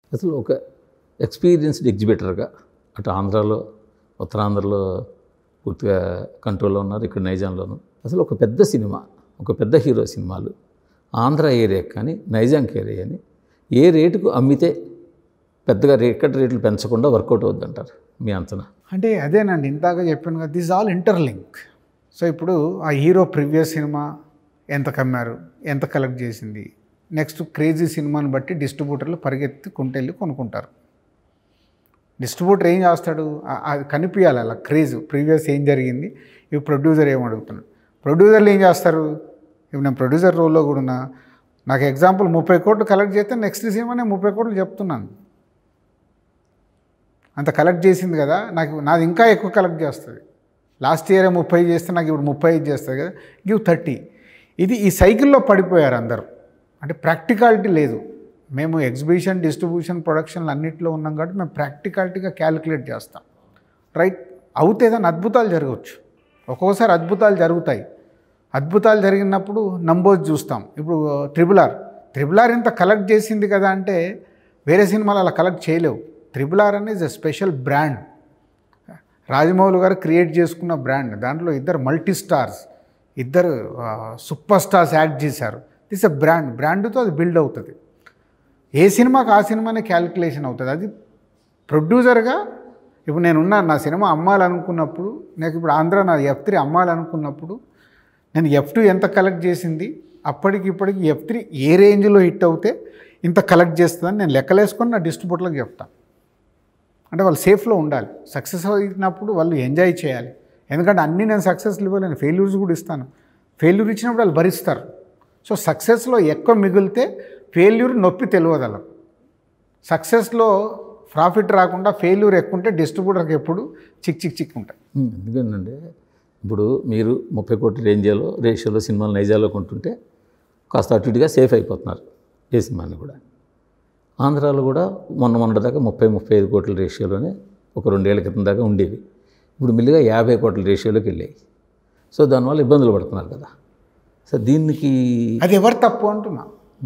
అసలు ఒక ఎక్స్పీరియన్స్డ్ ఎగ్జిబిటర్గా అటు ఆంధ్రాలో ఉత్తరాంధ్రలో పూర్తిగా కంట్రోల్లో ఉన్నారు ఇక్కడ నైజాంలోను అసలు ఒక పెద్ద సినిమా ఒక పెద్ద హీరో సినిమాలు ఆంధ్ర ఏరియా కానీ నైజాంకి ఏరియా కానీ ఏ రేటుకు అమ్మితే పెద్దగా రేట్ రేట్లు పెంచకుండా వర్కౌట్ అవుద్దంటారు మీ అంచనా అంటే అదేనండి ఇందాక చెప్పాను కదా దిస్ ఆల్ ఇంటర్లింక్ సో ఇప్పుడు ఆ హీరో ప్రీవియస్ సినిమా ఎంత కమ్మారు ఎంత కలెక్ట్ చేసింది నెక్స్ట్ క్రేజీ సినిమాని బట్టి డిస్ట్రిబ్యూటర్లు పరిగెత్తి కొంటెళ్ళి కొనుక్కుంటారు డిస్ట్రిబ్యూటర్ ఏం చేస్తాడు ఆ- అది కనిపించాలి అలా క్రేజ్ ప్రీవియస్ ఏం జరిగింది ఇప్పుడు ప్రొడ్యూసర్ ఏం అడుగుతున్నాడు ప్రొడ్యూసర్లు ఏం చేస్తారు ఇప్పుడు నేను ప్రొడ్యూసర్ రోల్లో కూడా ఉన్నా నాకు ఎగ్జాంపుల్ ముప్పై కోట్లు కలెక్ట్ చేస్తే నెక్స్ట్ సినిమా నేను ముప్పై కోట్లు చెప్తున్నాను అంత కలెక్ట్ చేసింది కదా నాకు నాది ఇంకా ఎక్కువ కలెక్ట్ చేస్తుంది లాస్ట్ ఇయర్ ముప్పై చేస్తే నాకు ఇప్పుడు ముప్పై ఐదు చేస్తుంది కదా గివ్ థర్టీ ఇది ఈ సైకిల్లో పడిపోయారు అందరూ అంటే ప్రాక్టికాలిటీ లేదు మేము ఎగ్జిబిషన్ డిస్ట్రిబ్యూషన్ ప్రొడక్షన్లు అన్నింటిలో ఉన్నాం కాబట్టి మేము ప్రాక్టికాలిటీగా క్యాలిక్యులేట్ చేస్తాం రైట్ అవుతే ఏదైనా అద్భుతాలు జరగవచ్చు ఒక్కోసారి అద్భుతాలు జరుగుతాయి అద్భుతాలు జరిగినప్పుడు నంబర్స్ చూస్తాం ఇప్పుడు త్రిబుల్ ఆర్ త్రిబుల్ ఆర్ ఇంత కలెక్ట్ చేసింది కదా అంటే వేరే సినిమాలు అలా కలెక్ట్ చేయలేవు త్రిబుల్ ఆర్ అనేది ఎ స్పెషల్ బ్రాండ్ రాజమౌళి గారు క్రియేట్ చేసుకున్న బ్రాండ్ దాంట్లో ఇద్దరు మల్టీ స్టార్స్ ఇద్దరు సూపర్ స్టార్స్ యాక్ట్ చేశారు దిస్ ఎ బ్రాండ్ బ్రాండ్తో అది బిల్డ్ అవుతుంది ఏ సినిమాకి ఆ సినిమానే క్యాలిక్యులేషన్ అవుతుంది అది ప్రొడ్యూసర్గా ఇప్పుడు నేను ఉన్నాను నా సినిమా అమ్మాలనుకున్నప్పుడు నాకు ఇప్పుడు ఆంధ్ర నా ఎఫ్ త్రీ అమ్మాలనుకున్నప్పుడు నేను ఎఫ్ టూ ఎంత కలెక్ట్ చేసింది అప్పటికి ఇప్పటికి ఎఫ్ త్రీ ఏ రేంజ్లో హిట్ అవుతే ఇంత కలెక్ట్ చేస్తుందని నేను లెక్కలేసుకొని నా డిస్ట్రిబ్యూటర్లకు చెప్తాను అంటే వాళ్ళు సేఫ్లో ఉండాలి సక్సెస్ అయినప్పుడు వాళ్ళు ఎంజాయ్ చేయాలి ఎందుకంటే అన్నీ నేను సక్సెస్ ఇవ్వలేను ఫెయిల్యూర్స్ కూడా ఇస్తాను ఫెయిల్యూర్ ఇచ్చినప్పుడు వాళ్ళు భరిస్తారు సో సక్సెస్లో ఎక్కువ మిగిలితే ఫెయిల్యూర్ నొప్పి తెలియదు అలా సక్సెస్లో ప్రాఫిట్ రాకుండా ఫెయిల్యూర్ ఎక్కువ ఉంటే డిస్ట్రిబ్యూటర్కి ఎప్పుడు చిక్ చిక్ చిక్ ఉంటాయి ఉమ్, ఎందుకంటే ఇప్పుడు మీరు ముప్పై కోట్ల రేంజ్లో రేషియోలో సినిమాలు నైజాలో కొంటుంటే కాస్త అటు ఇటుగా సేఫ్ అయిపోతున్నారు ఏ సినిమాని కూడా ఆంధ్రాలో కూడా మొన్న మొన్నటి దాకా ముప్పై ముప్పై ఐదు కోట్ల రేషియోలోనే ఒక రెండేళ్ల క్రితం దాకా ఉండేవి ఇప్పుడు మెల్లిగా యాభై కోట్ల రేషియోలోకి వెళ్ళాయి సో దానివల్ల ఇబ్బందులు పడుతున్నారు కదా సో దీనికి అది ఎవరి తప్పు అంటున్నా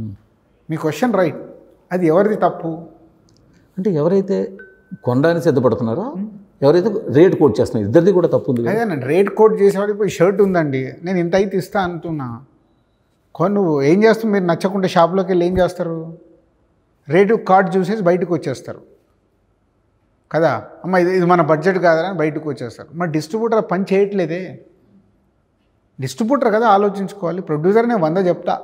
మీ క్వశ్చన్ రైట్ అది ఎవరిది తప్పు అంటే ఎవరైతే కొనడానికి సిద్ధపడుతున్నారో ఎవరైతే రేట్ కోట్ చేస్తున్నారు ఇద్దరిది కూడా తప్పు ఉంది కదా. అదేనండి రేట్ కోట్ చేసేవాడికి పోయి షర్ట్ ఉందండి నేను ఇంత అయితే ఇస్తా అంటున్నా కొన్ని నువ్వు ఏం చేస్తావు మీరు నచ్చకుంటే షాప్లోకి వెళ్ళి ఏం చేస్తారు రేటు కార్డ్ చూసేసి బయటకు వచ్చేస్తారు కదా అమ్మ ఇది ఇది మన బడ్జెట్ కాదని బయటకు వచ్చేస్తారు మరి డిస్ట్రిబ్యూటర్ ఆ పని చేయట్లేదే డిస్ట్రిబ్యూటర్ కదా ఆలోచించుకోవాలి ప్రొడ్యూసర్ నేను వంద చెప్తా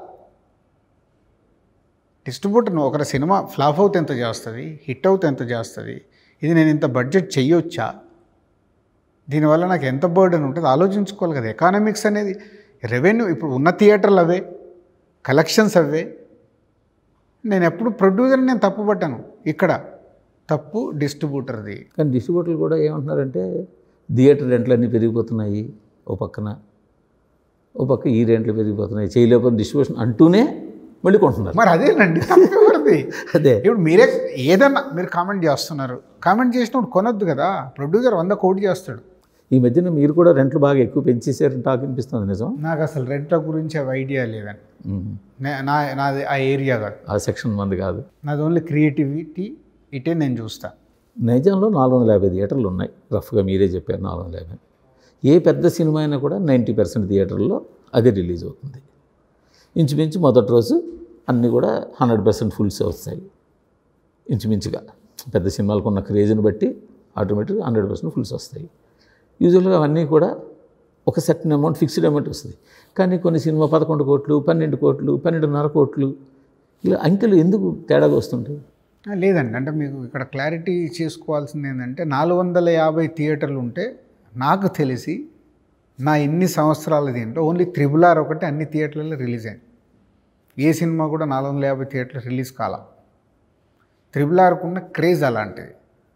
డిస్ట్రిబ్యూటర్ నువ్వు ఒకరి సినిమా ఫ్లాప్ అవుతే ఎంత చేస్తుంది హిట్ అవుతే ఎంత చేస్తుంది ఇది నేను ఇంత బడ్జెట్ చెయ్యొచ్చా దీనివల్ల నాకు ఎంత బర్డెన్ ఉంటుంది ఆలోచించుకోవాలి కదా ఎకానమిక్స్ అనేది రెవెన్యూ ఇప్పుడు ఉన్న థియేటర్లు అవే కలెక్షన్స్ అవే నేను ఎప్పుడు ప్రొడ్యూసర్ నేను తప్పు పట్టాను ఇక్కడ తప్పు డిస్ట్రిబ్యూటర్ది కానీ డిస్ట్రిబ్యూటర్లు కూడా ఏమంటున్నారంటే థియేటర్ రెంట్లు అన్నీ పెరిగిపోతున్నాయి ఓ పక్కన ఓ పక్క ఈ రెంట్లు పెరిగిపోతున్నాయి చేయలేకపోతే డిస్ట్రిబ్యూషన్ అంటూనే మళ్ళీ కొంటున్నారు మరి అదేనండి తప్పు ఎవరిది అదే ఇప్పుడు మీరే ఏదన్నా మీరు కామెంట్ చేస్తున్నారు కామెంట్ చేసినప్పుడు కొనొద్దు కదా ప్రొడ్యూసర్ వంద కోటి చేస్తాడు ఈ మధ్యన మీరు కూడా రెంట్లు బాగా ఎక్కువ పెంచేసారని టాక్ అనిపిస్తుంది నిజం నాకు అసలు రెంట్ల గురించి అవి ఐడియా లేదండి ఉమ్. నే- నా నాది ఆ ఏరియా కాదు ఆ సెక్షన్ మంది కాదు నాది ఓన్లీ క్రియేటివిటీ ఇటే నేను చూస్తా నైజాంలో నాలుగు వందల యాభై థియేటర్లు ఉన్నాయి రఫ్గా మీరే చెప్పారు నాలుగు వందల యాభై ఏ పెద్ద సినిమా అయినా కూడా నైంటీ పర్సెంట్ థియేటర్లో అదే రిలీజ్ అవుతుంది ఇంచుమించు మొదటి రోజు అన్నీ కూడా హండ్రెడ్ పర్సెంట్ ఫుల్స్ వస్తాయి ఇంచుమించుగా పెద్ద సినిమాలకు ఉన్న క్రేజ్ని బట్టి ఆటోమేటిక్గా హండ్రెడ్ పర్సెంట్ ఫుల్స్ వస్తాయి యూజువల్గా అవన్నీ కూడా ఒక సర్టన్ అమౌంట్ ఫిక్స్డ్ అమౌంట్ వస్తుంది కానీ కొన్ని సినిమా పదకొండు కోట్లు పన్నెండు కోట్లు పన్నెండున్నర కోట్లు ఇలా అంకెలు ఎందుకు తేడాగా వస్తుంటాయి ఆ, లేదండి అంటే మీకు ఇక్కడ క్లారిటీ చేసుకోవాల్సింది ఏంటంటే నాలుగు వందల యాభై థియేటర్లు ఉంటే నాకు తెలిసి నా ఎన్ని సంవత్సరాల దీంట్లో ఓన్లీ త్రిబుల్ ఆర్ ఒకటి అన్ని థియేటర్లలో రిలీజ్ అయింది ఏ సినిమా కూడా నాలుగు వందల యాభై థియేటర్లు రిలీజ్ కాల త్రిబుల్ ఆర్కు ఉన్న క్రేజ్ అలాంటిది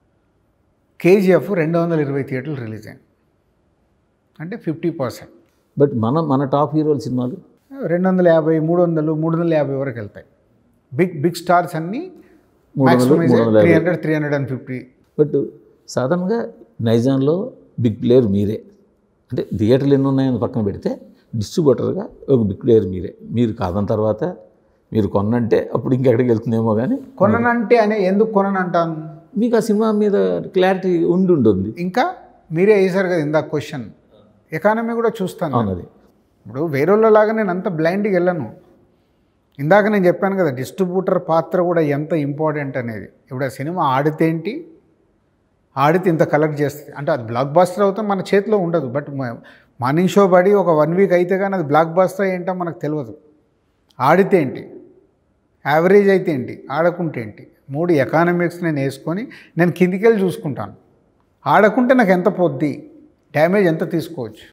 కేజీఎఫ్ రెండు వందల ఇరవై థియేటర్లు రిలీజ్ అయింది అంటే ఫిఫ్టీ పర్సెంట్ బట్ మన మన టాప్ హీరోల సినిమాలు రెండు వందల యాభై మూడు వందలు మూడు వందల యాభై వరకు వెళ్తాయి బిగ్ బిగ్ స్టార్స్ అన్నీ మూడు వందలు మూడు వందల త్రీ యాభై hundred three hundred and fifty but సాధారణంగా నైజాంలో బిగ్ ప్లేయర్ మీరే అంటే థియేటర్లు ఎన్ని ఉన్నాయని పక్కన పెడితే డిస్ట్రిబ్యూటర్గా ఒక బిగ్ ప్లేయర్ మీరే మీరు కాదని తర్వాత మీరు కొన్నంటే అప్పుడు ఇంకెక్కడికి వెళ్తుందేమో కానీ కొననంటే అనే ఎందుకు కొననంటాను మీకు ఆ సినిమా మీద క్లారిటీ ఉండి ఉంటుంది ఇంకా మీరే వేసారు కదా ఇందాక క్వశ్చన్ ఎకానమీ కూడా చూస్తాను అవునది ఇప్పుడు వేరేలాగా నేను అంత బ్లైండ్గా వెళ్ళను ఇందాక నేను చెప్పాను కదా డిస్ట్రిబ్యూటర్ పాత్ర కూడా ఎంత ఇంపార్టెంట్ అనేది ఇప్పుడు ఆ సినిమా ఆడితే ఏంటి ఆడితే ఇంత కలెక్ట్ చేస్తుంది అంటే అది బ్లాక్ బాస్టర్ అవుతే మన చేతిలో ఉండదు బట్ మార్నింగ్ షో పడి ఒక వన్ వీక్ అయితే కానీ అది బ్లాక్ బాస్టర్ ఏంటో మనకు తెలియదు ఆడితే ఏంటి యావరేజ్ అయితే ఏంటి ఆడకుంటే ఏంటి మూడు ఎకానమిక్స్ నేను వేసుకొని నేను కిందికి వెళ్ళి చూసుకుంటాను ఆడకుంటే నాకు ఎంత పొద్ది డ్యామేజ్ ఎంత తీసుకోవచ్చు